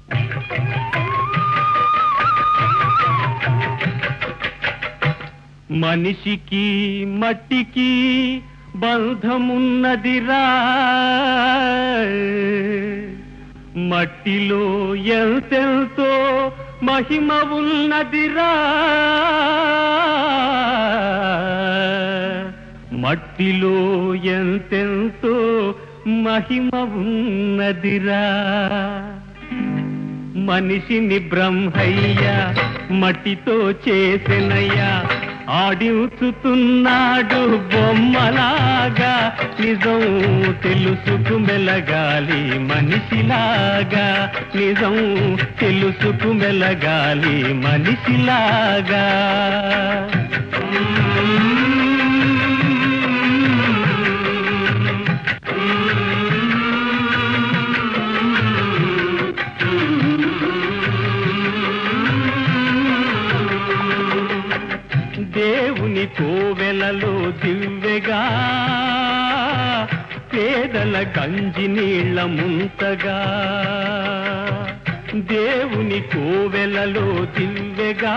మనిషికి మట్టికి బంధమున్నదిరా మట్టిలో ఎంతెంతో మహిమ ఉన్నదిరా మట్టిలో ఎంతెంతో మహిమ ఉన్నదిరా మనిషిని బ్రహ్మయ్య మట్టితో చేసినయ్యా ఆడించుతున్నాడు బొమ్మలాగా నిజం తెలుసుకు మెలగాలి మనిషిలాగా నిజం తెలుసుకు మెలగాలి మనిషిలాగా దేవుని కోవెలలో దివ్వెగా పేదల గంజి నీళ్ళ ముంతగా దేవుని కోవెలలో దివ్వెగా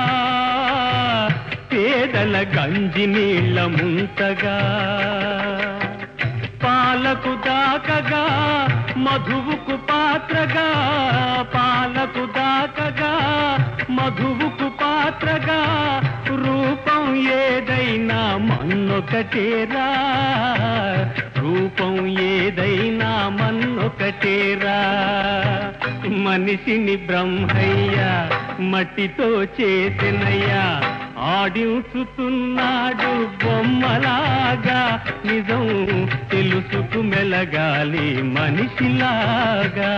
పేదల గంజి నీళ్ళ ముంతగా పాలకు దాకగా మధువుకు పాత్రగా పాలకు దాకగా మధువుకు పాత్రగా రూపం ఏదైనా మన్నొకటేరా రూపం ఏదైనా మన్నొకటేరా మనిషిని బ్రహ్మయ్య మట్టితో చేసినయ్యా ఆడించుతున్నాడు బొమ్మలాగా నిజం తెలుసుకు మెలగాలి మనిషిలాగా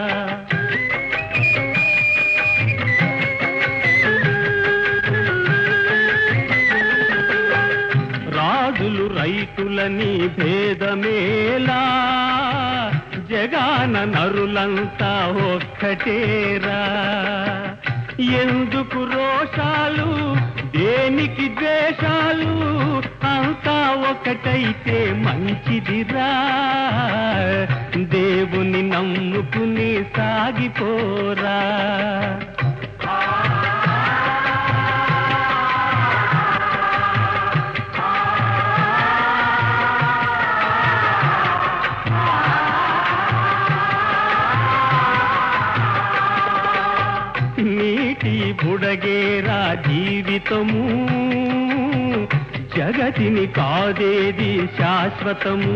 రాజులు రైతులని భేదమేలా జగాన నరులంతా ఒక్కటేరా ఎందుకు రోషాలు దేనికి ద్వేషాలు అంతా ఒకటైతే మంచిదిరా దేవుని నమ్ముకుని సాగిపోరా నీటి బుడగేరా జీవితము జగతిని కాదేది శాశ్వతము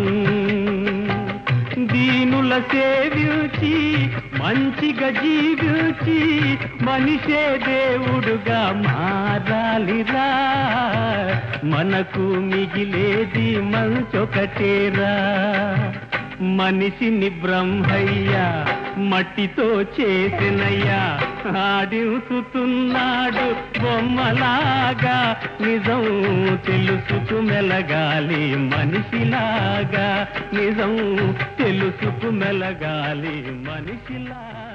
దీనుల సేవించి మంచిగా జీవించి మనిషే దేవుడుగా మారాలిరా మనకు మిగిలేది మంచొకటేరా మనిషిని బ్రహ్మయ్య మట్టితో చేసినయ్యా ఆడించుతున్నాడు బొమ్మలాగా నిజం తెలుసుకు మెలగాలి మనిషిలాగా నిజం తెలుసుకు మెలగాలి మనిషిలాగా